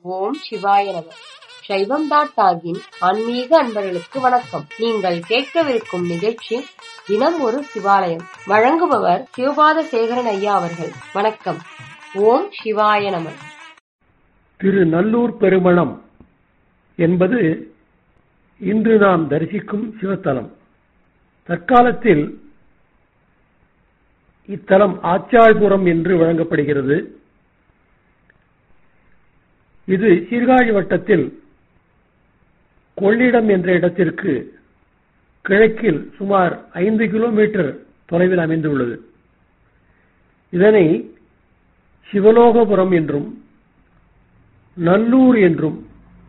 ஓம் சிவாய நம சைவம் டாட் டாகின் ஆன்மீக அன்பர்களுக்கு வணக்கம் நீங்கள் கேட்கவிருக்கும் நிகழ்ச்சி தினம் ஒரு சிவாலயம் வழங்குபவர் சிவபாத சேகரன் ஐயா அவர்கள் வணக்கம் ஓம் சிவாய நம திரு நல்லூர் பெருமணம் என்பது இன்று நாம் தரிசிக்கும் சிவத்தலம் தற்காலத்தில் இத்தலம் ஆச்சாள்புரம் என்று வழங்கப்படுகிறது இது சீர்காழி வட்டத்தில் கொள்ளிடம் என்ற இடத்திற்கு கிழக்கில் சுமார் ஐந்து கிலோமீட்டர் தொலைவில் அமைந்துள்ளது இதனை சிவலோகபுரம் என்றும் நல்லூர் என்றும்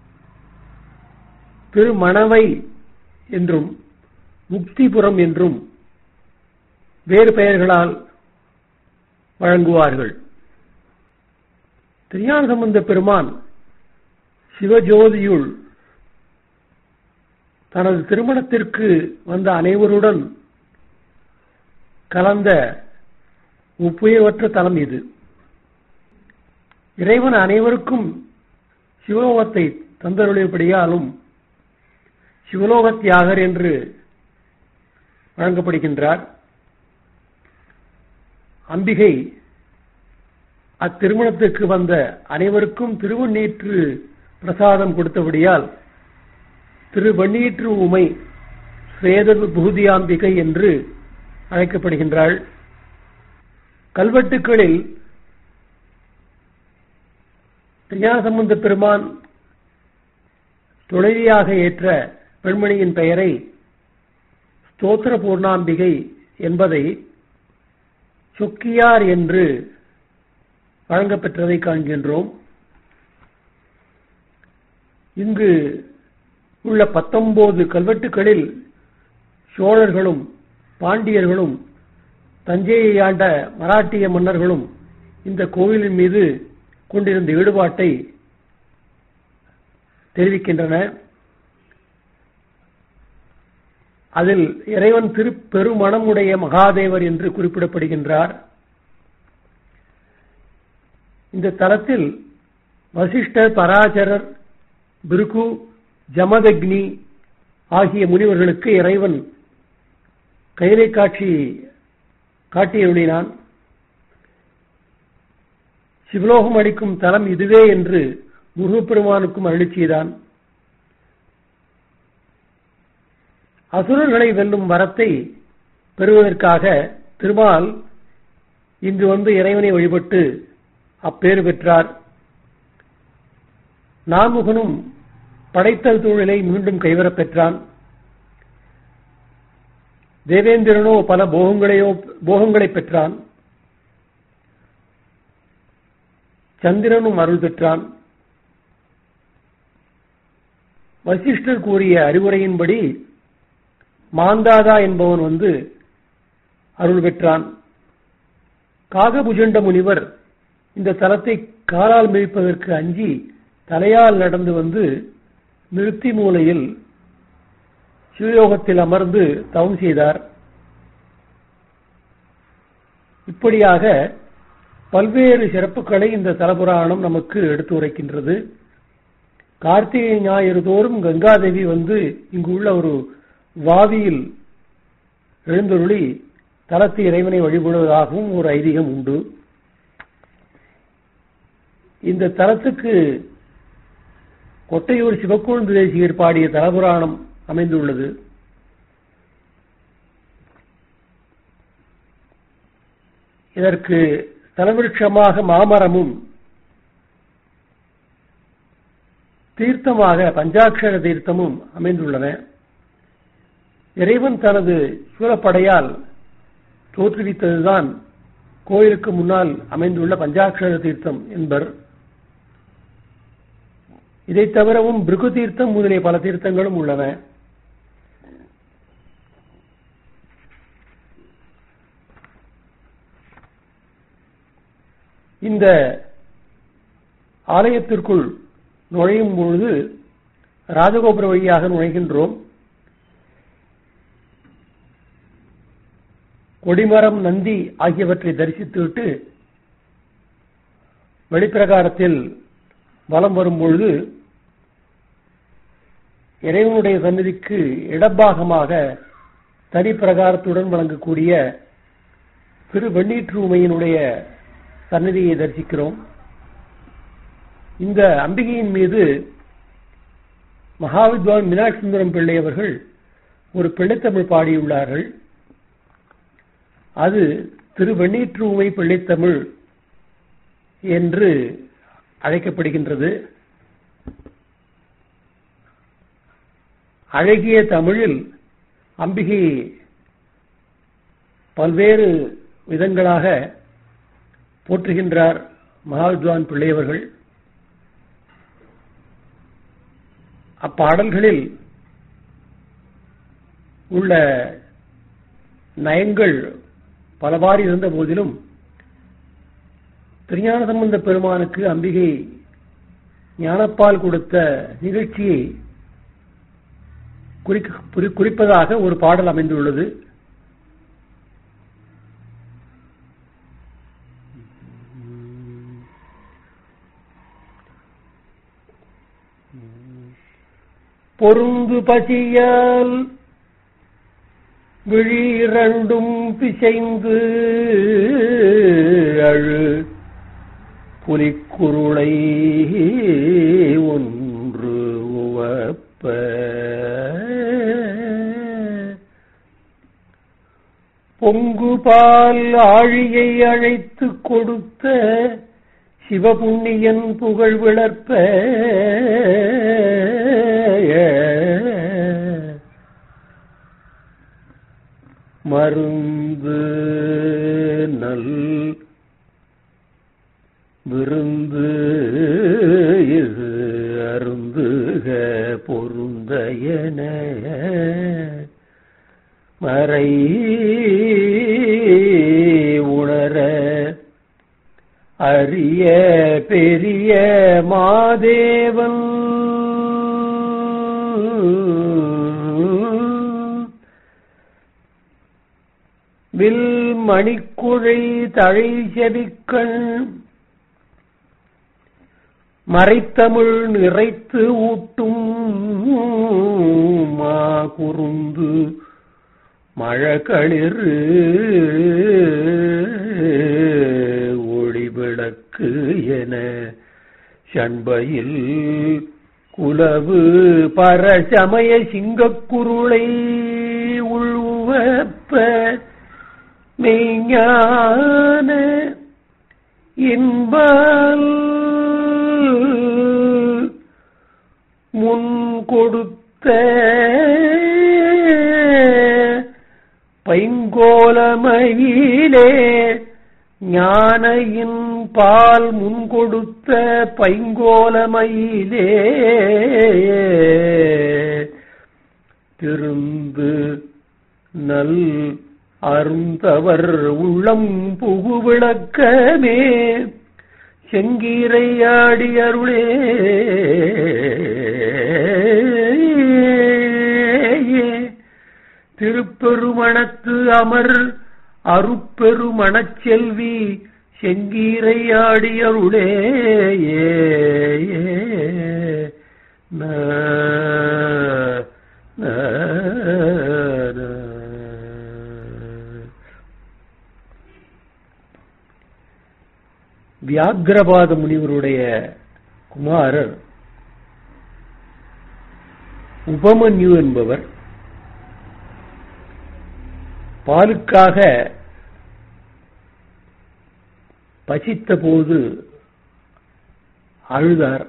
திருமணவை என்றும் முக்திபுரம் என்றும் வேறு பெயர்களால் வழங்குவார்கள் திருஞான சம்பந்த பெருமான் சிவஜோதியுள் தனது திருமணத்திற்கு வந்த அனைவருடன் கலந்த ஒப்புயர்வற்ற தலம் இது இறைவன் அனைவருக்கும் சிவலோகத்தை தந்தருளியபடியாலும் சிவலோக தியாகர் என்று வழங்கப்படுகின்றார் அம்பிகை அத்திருமணத்துக்கு வந்த அனைவருக்கும் திருவண்ணீற்று பிரசாதம் கொடுத்தபடியால் திருவண்ணீற்று உமை சுவேத புகுதியாம்பிகை என்று அழைக்கப்படுகின்றாள் கல்வெட்டுக்களில் சம்பந்த பெருமான் துணைவியாக ஏற்ற பெண்மணியின் பெயரை ஸ்தோத்திர பூர்ணாம்பிகை என்பதை சொக்கியார் என்று வழங்கப்பெற்றதை காண்கின்றோம் இங்கு உள்ள பத்தொன்பது கல்வெட்டுகளில் சோழர்களும் பாண்டியர்களும் தஞ்சையை ஆண்ட மராட்டிய மன்னர்களும் இந்த கோவிலின் மீது கொண்டிருந்த ஈடுபாட்டை தெரிவிக்கின்றன அதில் இறைவன் திரு பெருமணமுடைய மகாதேவர் என்று குறிப்பிடப்படுகின்றார் இந்த தலத்தில் வசிஷ்டர் பராசரர் பிருகு ஜமதக்னி ஆகிய முனிவர்களுக்கு இறைவன் கைலை காட்சி காட்டியருளினான் சிவலோகம் அளிக்கும் தலம் இதுவே என்று முருகப்பெருமானுக்கும் அருளி செய்தான் அசுரர்களை வெல்லும் வரத்தை பெறுவதற்காக திருமால் இங்கு வந்து இறைவனை வழிபட்டு அப்பேறு பெற்றார் நான்முகனும் படைத்தல் தொழிலை மீண்டும் கைவரப் பெற்றான் தேவேந்திரனோ பல போகங்களையோ போகங்களை பெற்றான் சந்திரனும் அருள் பெற்றான் வசிஷ்டர் கூறிய அறிவுரையின்படி மாந்தாதா என்பவன் வந்து அருள் பெற்றான் காகபுஜண்ட முனிவர் இந்த தலத்தை காலால் மிதிப்பதற்கு அஞ்சி தலையால் நடந்து வந்து நிறுத்தி மூலையில் சிவயோகத்தில் அமர்ந்து தவம் செய்தார் இப்படியாக பல்வேறு சிறப்புகளை இந்த தலபுராணம் நமக்கு எடுத்து உரைக்கின்றது கார்த்திகை ஞாயிறு தோறும் கங்காதேவி வந்து இங்கு உள்ள ஒரு வாவியில் எழுந்தருளி தலத்து இறைவனை வழிபடுவதாகவும் ஒரு ஐதீகம் உண்டு இந்த தலத்துக்கு கொட்டையூர் சிவக்கொழுந்து தேசியர் பாடிய தலபுராணம் அமைந்துள்ளது இதற்கு தலவிருட்சமாக மாமரமும் தீர்த்தமாக பஞ்சாட்சர தீர்த்தமும் அமைந்துள்ளன இறைவன் தனது சூழப்படையால் தோற்றுவித்ததுதான் கோயிலுக்கு முன்னால் அமைந்துள்ள பஞ்சாட்சர தீர்த்தம் என்பர் இதை தவிரவும் பிருகு தீர்த்தம் முதலிய பல தீர்த்தங்களும் உள்ளன இந்த ஆலயத்திற்குள் நுழையும் பொழுது ராஜகோபுர வழியாக நுழைகின்றோம் கொடிமரம் நந்தி ஆகியவற்றை தரிசித்துவிட்டு வெளிப்பிரகாரத்தில் வலம் வரும் பொழுது இறைவனுடைய சந்நிதிக்கு இடப்பாகமாக தனி பிரகாரத்துடன் வழங்கக்கூடிய திரு வெண்ணீற்றுமையினுடைய சந்நிதியை தரிசிக்கிறோம் இந்த அம்பிகையின் மீது மகாவித்வான் மீனாட்சி சுந்தரம் பிள்ளை அவர்கள் ஒரு பிள்ளைத்தமிழ் பாடியுள்ளார்கள் அது திரு வெண்ணீற்றுமை பிள்ளைத்தமிழ் என்று அழைக்கப்படுகின்றது அழகிய தமிழில் அம்பிகை பல்வேறு விதங்களாக போற்றுகின்றார் மகாவித்வான் பிள்ளையவர்கள் அப்பாடல்களில் உள்ள நயங்கள் பலவாறு இருந்த போதிலும் திருஞான சம்பந்த பெருமானுக்கு அம்பிகை ஞானப்பால் கொடுத்த நிகழ்ச்சியை குறிப்பதாக ஒரு பாடல் அமைந்துள்ளது பொருந்து பசியால் விழி இரண்டும் பிசைந்து அழு புலிக்குருளை ஒன்று உவப்ப பொங்கு பால் ஆழியை அழைத்து கொடுத்த சிவபுண்ணியன் புகழ் விளர்ப்ப மருந்து நல் விருந்து இது அருந்துக பொருந்தையன மறை உணர அரிய பெரிய மாதேவன் வில் மணிக்குழை தழை செவிக்கண் மறைத்தமிழ் நிறைத்து ஊட்டும் மா குறுந்து மழகளிர் ஒளிவிளக்கு என சண்பையில் குலவு பரசமய சிங்கக்குருளை உள்வப்ப மெய்ஞான இன்பால் முன் கொடுத்த பைங்கோலமையிலே ஞானையின் பால் முன் கொடுத்த பைங்கோலமையிலே திருந்து நல் அருந்தவர் உள்ளம் புகுவிளக்கமே செங்கீரையாடி அருளே திருப்பெருமணத்து அமர் அருப்பெருமணச் செல்வி செங்கீரையாடி அருளே ந வியாக்கிரபாத முனிவருடைய குமாரர் உபமன்யு என்பவர் பாலுக்காக பசித்த போது அழுதார்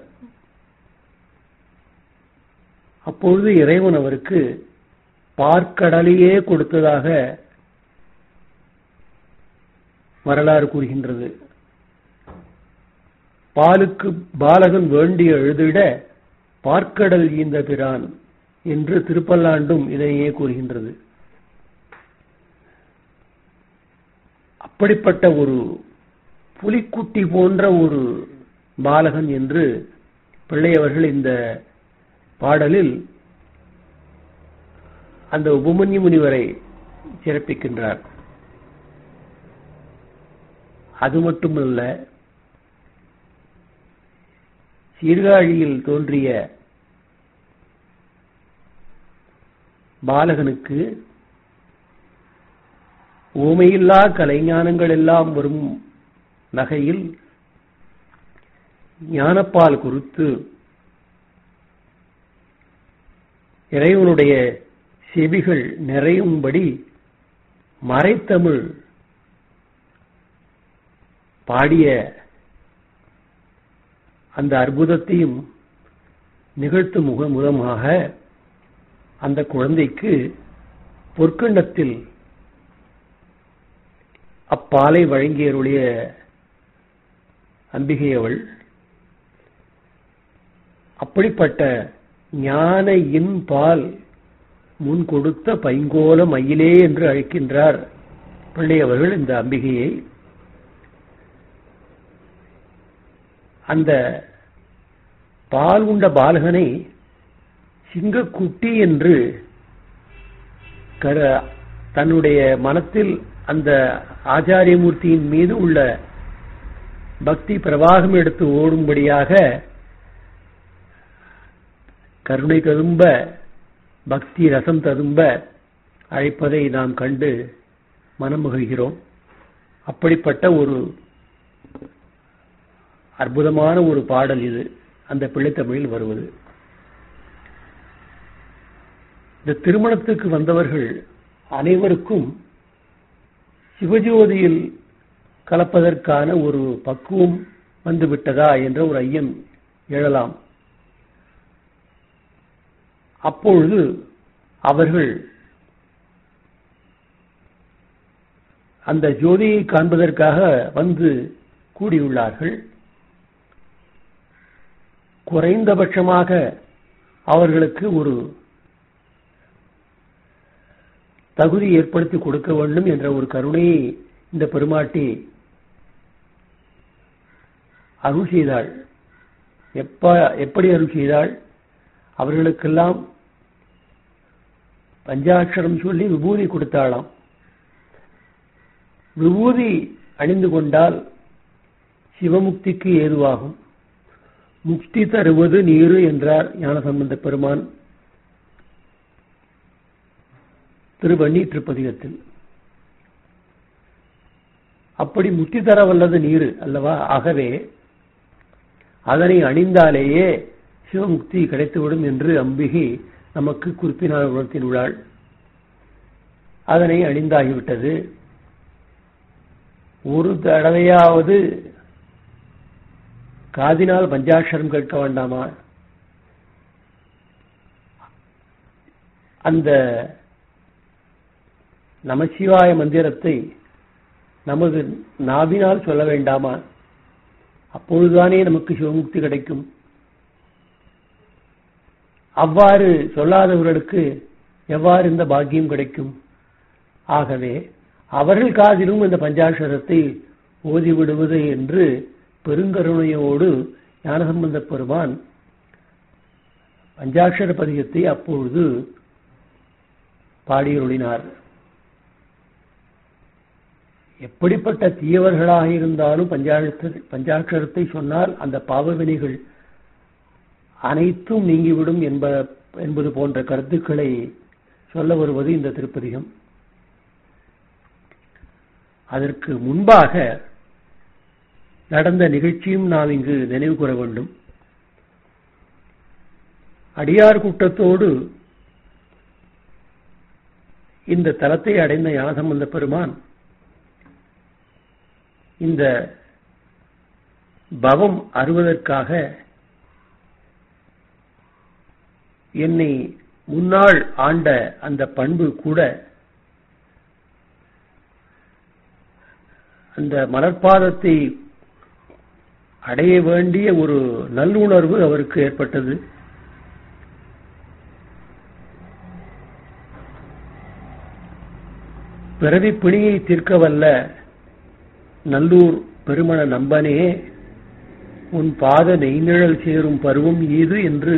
அப்பொழுது இறைவன் அவருக்கு பார்க்கடலையே கொடுத்ததாக வரலாறு கூறுகின்றது பாலுக்கு பாலகன் வேண்டி எழுதிட பார்க்கடல் ஈந்த பிரான் என்று திருப்பல்லாண்டும் இதையே கூறுகின்றது அப்படிப்பட்ட ஒரு புலிக்குட்டி போன்ற ஒரு பாலகன் என்று பிள்ளையவர்கள் இந்த பாடலில் அந்த உபமன்யு முனிவரை சிறப்பிக்கின்றார் அது மட்டுமல்ல சீர்காழியில் தோன்றிய பாலகனுக்கு ஊமையில்லா கலைஞானங்கள் எல்லாம் வரும் நகையில் ஞானப்பால் குறித்து இறைவனுடைய செவிகள் நிறையும்படி மறைத்தமிழ் பாடிய அந்த அற்புதத்தையும் நிகழ்த்தும் முக முதமாக அந்த குழந்தைக்கு பொற்கண்டத்தில் அப்பாலை வழங்கியருடைய அம்பிகை அவள் அப்படிப்பட்ட ஞான இன் பால் முன் கொடுத்த பைங்கோல மயிலே என்று அழைக்கின்றார் பிள்ளை அவர்கள் இந்த அம்பிகையை அந்த பால் உண்ட பாலகனை சிங்கக்குட்டி என்று கர தன்னுடைய மனத்தில் அந்த ஆச்சாரியமூர்த்தியின் மீது உள்ள பக்தி பிரவாகம் எடுத்து ஓடும்படியாக கருணை ததும்ப பக்தி ரசம் ததும்ப அழைப்பதை நாம் கண்டு மனம் மகிழ்கிறோம் அப்படிப்பட்ட ஒரு அற்புதமான ஒரு பாடல் இது அந்த பிள்ளைத்தமிழில் வருவது இந்த திருமணத்துக்கு வந்தவர்கள் அனைவருக்கும் சிவஜோதியில் கலப்பதற்கான ஒரு பக்குவம் வந்துவிட்டதா என்ற ஒரு ஐயம் எழலாம் அப்பொழுது அவர்கள் அந்த ஜோதியை காண்பதற்காக வந்து கூடியுள்ளார்கள் குறைந்தபட்சமாக அவர்களுக்கு ஒரு தகுதி ஏற்படுத்தி கொடுக்க வேண்டும் என்ற ஒரு கருணையை இந்த பெருமாட்டி அருள் செய்தாள் எப்ப எப்படி அருள் செய்தாள் அவர்களுக்கெல்லாம் பஞ்சாட்சரம் சொல்லி விபூதி கொடுத்தாளாம் விபூதி அணிந்து கொண்டால் சிவமுக்திக்கு ஏதுவாகும் முக்தி தருவது நீரு என்றார் ஞானசம்பந்த பெருமான் திருவண்ணி திருப்பதிகத்தில் அப்படி முக்தி தர வல்லது நீரு அல்லவா ஆகவே அதனை அணிந்தாலேயே சிவமுக்தி கிடைத்துவிடும் என்று அம்பிகை நமக்கு குறிப்பினால் உணர்த்தியுள்ளாள் அதனை அணிந்தாகிவிட்டது ஒரு தடவையாவது காதினால் பஞ்சாட்சரம் கேட்க வேண்டாமா அந்த நமசிவாய மந்திரத்தை நமது நாவினால் சொல்ல வேண்டாமா அப்பொழுதுதானே நமக்கு சிவமுக்தி கிடைக்கும் அவ்வாறு சொல்லாதவர்களுக்கு எவ்வாறு இந்த பாக்கியம் கிடைக்கும் ஆகவே அவர்கள் காதிலும் இந்த பஞ்சாட்சரத்தை ஓதி விடுவது என்று பெருங்கருணையோடு ஞானசம்பந்த பெருமான் பஞ்சாட்சர பதிகத்தை அப்பொழுது பாடியருளினார் எப்படிப்பட்ட தீயவர்களாக இருந்தாலும் பஞ்சாட்ச பஞ்சாட்சரத்தை சொன்னால் அந்த பாவவினைகள் அனைத்தும் நீங்கிவிடும் என்ப என்பது போன்ற கருத்துக்களை சொல்ல வருவது இந்த திருப்பதிகம் அதற்கு முன்பாக நடந்த நிகழ்ச்சியும் நாம் இங்கு நினைவு கூற வேண்டும் அடியார் கூட்டத்தோடு இந்த தலத்தை அடைந்த ஞானசம்பந்த பெருமான் இந்த பவம் அறுவதற்காக என்னை முன்னாள் ஆண்ட அந்த பண்பு கூட அந்த மலர்பாதத்தை அடைய வேண்டிய ஒரு நல்லுணர்வு அவருக்கு ஏற்பட்டது பிறவி பிணியை தீர்க்க வல்ல நல்லூர் பெருமண நம்பனே உன் பாத நெய்நிழல் சேரும் பருவம் ஈது என்று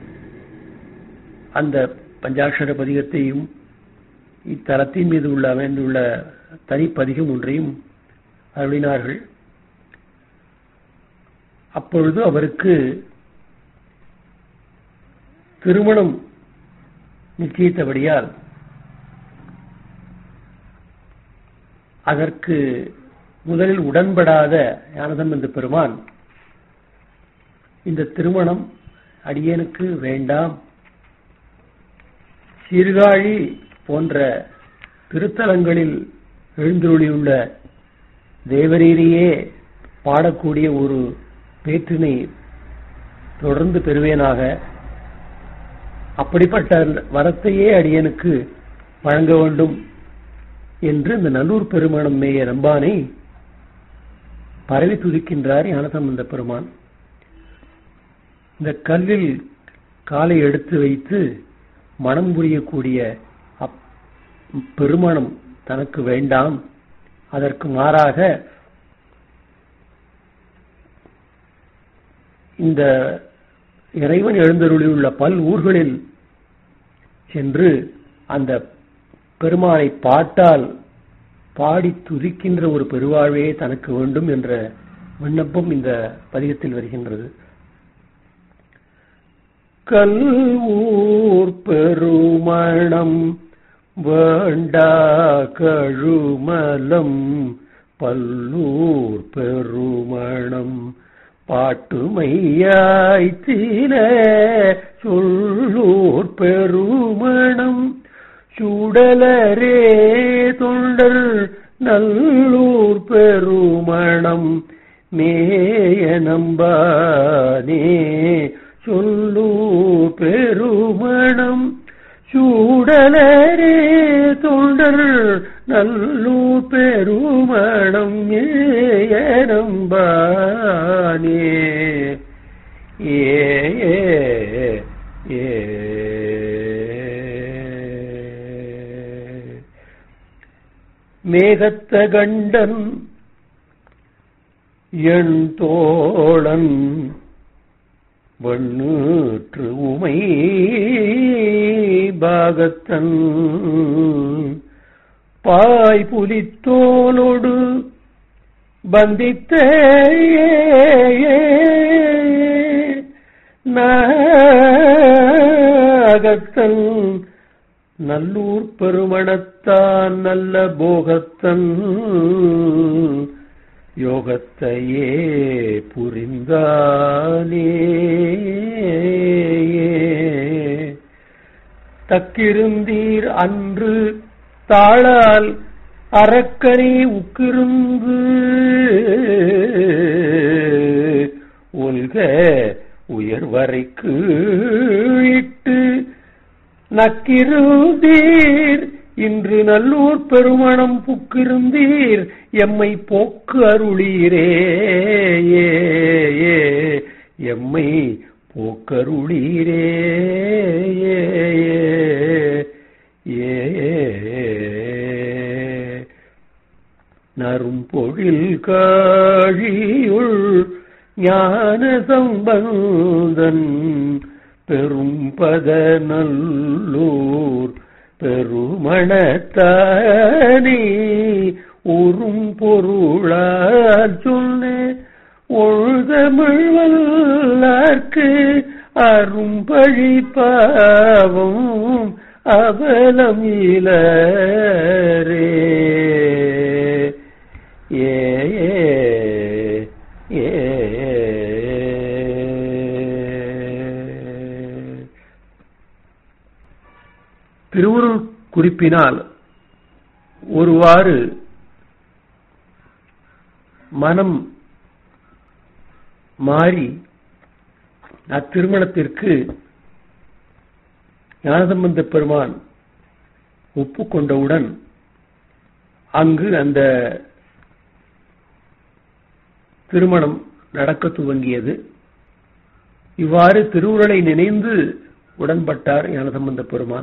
அந்த பஞ்சாட்சர பதிகத்தையும் இத்தலத்தின் மீது உள்ள அமைந்துள்ள தனிப்பதிகம் ஒன்றையும் அருளினார்கள் அப்பொழுது அவருக்கு திருமணம் நிச்சயித்தபடியால் அதற்கு முதலில் உடன்படாத ஞானசம்பந்த பெருமான் இந்த திருமணம் அடியனுக்கு வேண்டாம் சீர்காழி போன்ற திருத்தலங்களில் எழுந்தருளியுள்ள தேவரீரையே பாடக்கூடிய ஒரு பேற்றினை தொடர்ந்து பெறுவேனாக அப்படிப்பட்ட வரத்தையே அடியனுக்கு வழங்க வேண்டும் என்று இந்த நல்லூர் பெருமானம் மேய நம்பானை பரவி துதிக்கின்றார் ஞானசம்பந்த பெருமான் இந்த கல்லில் காலை எடுத்து வைத்து மனம் புரியக்கூடிய பெருமானம் தனக்கு வேண்டாம் அதற்கு மாறாக இந்த இறைவன் எழுந்தருளியுள்ள பல் ஊர்களில் சென்று அந்த பெருமானை பாட்டால் பாடி துதிக்கின்ற ஒரு பெருவாழ்வே தனக்கு வேண்டும் என்ற விண்ணப்பம் இந்த பதிகத்தில் வருகின்றது கல்ஊர் பெருமணம் வேண்டா கழுமலம் பல்லூர் பெருமணம் பாட்டுமையாய்த்தில சொல்லூர் பெருமணம் சுடலரே தொண்டர் நல்லூர் பெருமணம் மேய நம்பானே சொல்லு பெருமணம் சூடலரே தொண்டர் நல்லூர் பெருமணம் ஏய நம்பானே ஏ ஏ மேகத்த கண்டன் என் தோழன் வண்ணூற்று உமை பாகத்தன் பாய் புலித்தோலோடு பந்தித்த நாகத்தன் நல்லூர் பெருமணத்தான் நல்ல போகத்தன் யோகத்தையே புரிந்தானே தக்கிருந்தீர் அன்று தாளால் அறக்கரை உக்கிருந்து ஒல்க உயர்வரைக்கு இட்டு நக்கிருந்தீர் இன்று நல்லூர் பெருமணம் புக்கிருந்தீர் எம்மை போக்கு அருளீரே ஏ, ஏ, எம்மை போக்கருளீரே ஏ, ஏ, ஏ. நறும்பொழில் காழியுள் ஞான சம்பந்தன் பெரும் பத நல்லூர் பெருமணத்தானே உறும் பொருளால் சொன்ன ஒழுதமிழ் வல்லார்க்கு அரும்பழி பாவம் அவலம் இலரே ஏ ஏ திருவுருள் குறிப்பினால் ஒருவாறு மனம் மாறி அத்திருமணத்திற்கு ஞானசம்பந்த பெருமான் ஒப்புக்கொண்டவுடன் அங்கு அந்த திருமணம் நடக்க துவங்கியது இவ்வாறு திருவுருளை நினைந்து உடன்பட்டார் ஞானசம்பந்த பெருமான்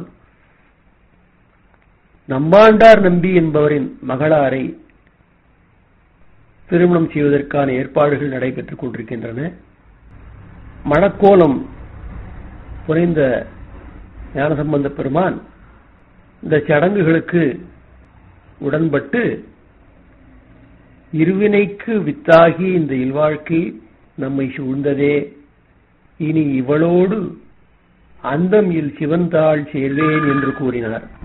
நம்பாண்டார் நம்பி என்பவரின் மகளாரை திருமணம் செய்வதற்கான ஏற்பாடுகள் நடைபெற்றுக் கொண்டிருக்கின்றன மணக்கோலம் புனைந்த ஞானசம்பந்த பெருமான் இந்த சடங்குகளுக்கு உடன்பட்டு இருவினைக்கு வித்தாகி இந்த இல்வாழ்க்கை நம்மை சூழ்ந்ததே இனி இவளோடு அந்தம் இல் சிவந்தாள் சேர்வேன் என்று கூறினார்